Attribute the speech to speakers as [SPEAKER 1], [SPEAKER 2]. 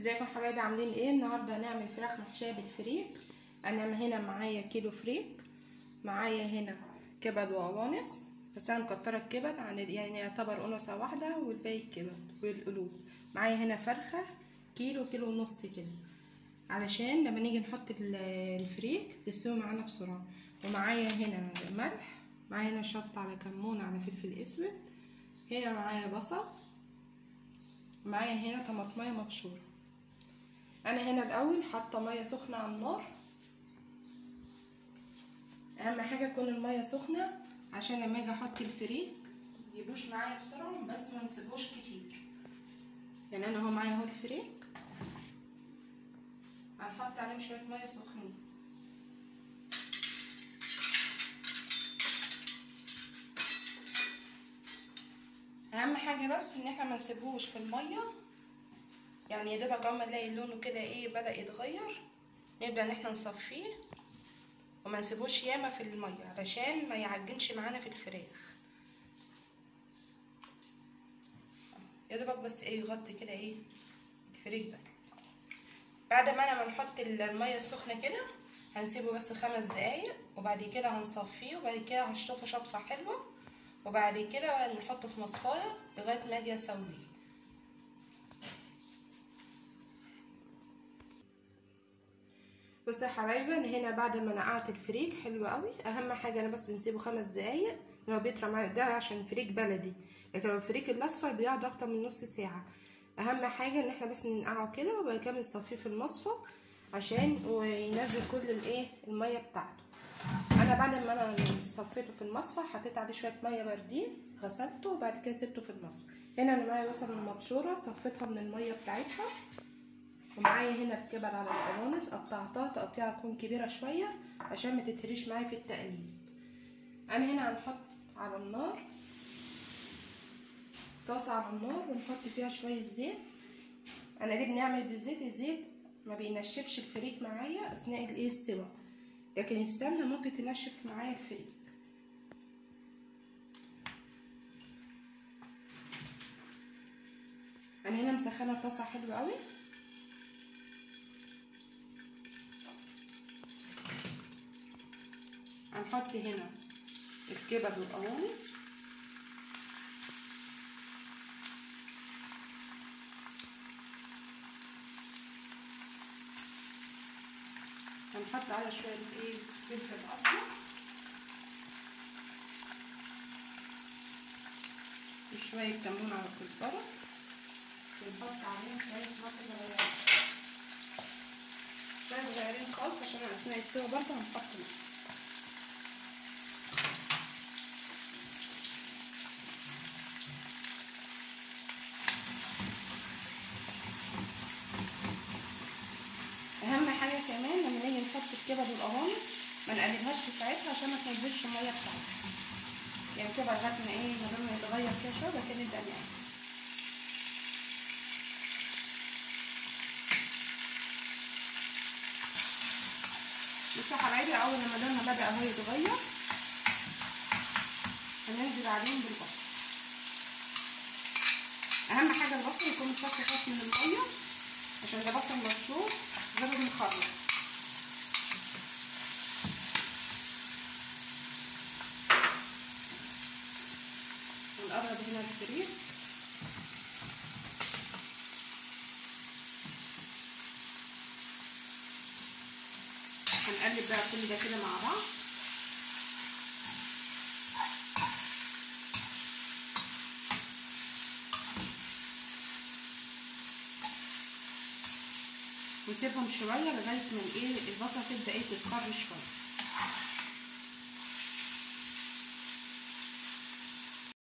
[SPEAKER 1] ازيكم حبايبي عاملين ايه النهارده هنعمل فراخ محشيه بالفريك انا هنا معايا كيلو فريك معايا هنا كبد وقوانص بس انا مكتره الكبد عن يعني يعتبر انثى واحده والباقي كبد والقلوب معايا هنا فرخه كيلو كيلو ونص كده علشان لما نيجي نحط الفريك تستوي معانا بسرعه ومعايا هنا ملح معايا هنا شطه على كمون على فلفل اسود هنا معايا بصل معايا هنا طماطمية مبشورة انا هنا الاول حاطه ميه سخنه على النار اهم حاجه تكون الميه سخنه عشان لما اجي احط الفريك يبوش معايا بسرعه بس ما نسيبوش كتير يعني انا اهو معايا اهو الفريك هنحط عليهم شويه ميه سخنين اهم حاجه بس ان احنا ما نسيبوش في الميه يعني يا دوبك اول ما نلاقي لونه كده ايه بدا يتغير نبدا ان احنا نصفيه وما نسيبوش ياما في الميه علشان ما يعجنش معانا في الفراخ يا دوبك بس ايه يغطي كده ايه الفريك بس بعد ما انا ما نحط الميه السخنه كده هنسيبه بس خمس دقايق وبعد كده هنصفيه وبعد كده هشطفه شطفه حلوه وبعد كده نحطه في مصفايه لغايه ما اجي اسويه بصوا يا حبايبي انا هنا بعد ما نقعت الفريك حلو قوي اهم حاجه انا بس بنسيبه خمس دقايق لو بيطرى معايا ده عشان فريك بلدي لكن لو الفريك الاصفر بيقعد اكتر من نص ساعه اهم حاجه ان احنا بس ننقعه كده وبعد كده بنصفيه في المصفى عشان وينزل كل الايه الميه بتاعته انا بعد ما انا صفيته في المصفى حطيت عليه شويه ميه باردين غسلته وبعد كده سبته في المصفى هنا انا معايا بصل مبشوره صفيتها من الميه بتاعتها ومعايا هنا الكبد على القوانص قطعتها تقطيعه تكون كبيره شويه عشان ما تتهريش معايا في التقليب انا هنا هنحط على النار طاسه على النار ونحط فيها شويه زيت انا ليه بنعمل بالزيت الزيت ما بينشفش الفريك معايا اثناء الايه السوا لكن السمنه ممكن تنشف معايا الفريك انا هنا مسخنه طاسه حلوه قوي هنحط هنا الكبد والقوانص هنحط على شويه ايه فلفل اسمر وشويه كمون على الكزبره ونحط عليهم شويه ملح صغيرين شويه صغيرين خالص عشان اثناء السوا برضه هنحط ملح اهم حاجه كمان لما نيجي نحط الكبد والقوانص ما نقلبهاش في ساعتها عشان ما تنزلش الميه بتاعتها يعني سيبها لغايه ما ايه ما لونها يتغير كده شويه بعد كده نبدا نعمل بصوا يا حبايبي اول لما لونها بدا اهو يتغير هننزل عليهم بالبصل اهم حاجه البصل يكون مصفي خالص من الميه عشان ده بصل مبشور غير المخرط ونقرب هنا الفريك هنقلب بقى كل ده كده مع بعض ونسيبهم شويه لغايه ما ايه البصله تبدا ايه تصفر شويه